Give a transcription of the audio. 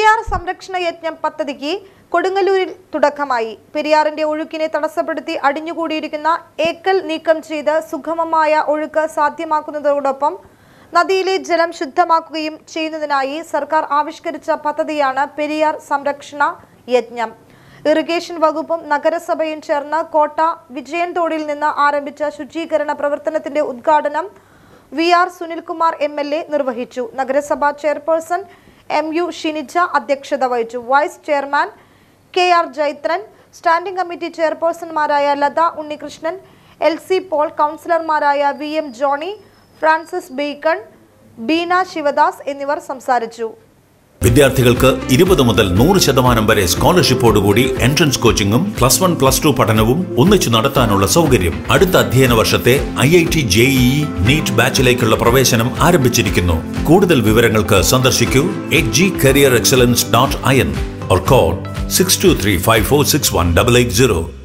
പെരിയാർ സംരക്ഷണ യജ്ഞം പദ്ധതിക്ക് കൊടുങ്ങല്ലൂരിൽ തുടക്കമായി പെരിയാറിന്റെ ഒഴുക്കിനെ തടസ്സപ്പെടുത്തി അടിഞ്ഞുകൂടിയിരിക്കുന്ന ഏക്കൽ നീക്കം ചെയ്ത് സുഗമമായ ഒഴുക്ക് സാധ്യമാക്കുന്നതോടൊപ്പം നദിയിലെ ജലം ശുദ്ധമാക്കുകയും ചെയ്യുന്നതിനായി സർക്കാർ ആവിഷ്കരിച്ച പദ്ധതിയാണ് പെരിയാർ സംരക്ഷണ യജ്ഞം ഇറിഗേഷൻ വകുപ്പും നഗരസഭയും ചേർന്ന് കോട്ട വിജയൻതോടിൽ നിന്ന് ആരംഭിച്ച ശുചീകരണ പ്രവർത്തനത്തിന്റെ ഉദ്ഘാടനം V R Sunilkumar M L A നിർവഹിച്ചു നഗരസഭാ ചെയർപേഴ്സൺ എം യു ഷിനിജ അധ്യക്ഷത വഹിച്ചു vice chairman K R Jaithran standing committee ചെയർപേഴ്സൺമാരായ ലത ഉണ്ണികൃഷ്ണൻ എൽ സി പോൾ കൗൺസിലർമാരായ വി എം ജോണി ഫ്രാൻസിസ് ബേക്കൺ ബീന ശിവദാസ് എന്നിവർ സംസാരിച്ചു വിദ്യാർത്ഥികൾക്ക് ഇരുപത് മുതൽ നൂറ് ശതമാനം വരെ സ്കോളർഷിപ്പോടുകൂടി എൻട്രൻസ് കോച്ചിങ്ങും പ്ലസ് വൺ പ്ലസ് ടു പഠനവും ഒന്നിച്ചു നടത്താനുള്ള സൗകര്യം അടുത്ത അധ്യയന വർഷത്തെ I I T JEE NEET ബാച്ചിലേക്കുള്ള പ്രവേശനം ആരംഭിച്ചിരിക്കുന്നു കൂടുതൽ വിവരങ്ങൾക്ക് സന്ദർശിക്കൂ H G career excellence dot I N or call 6235461880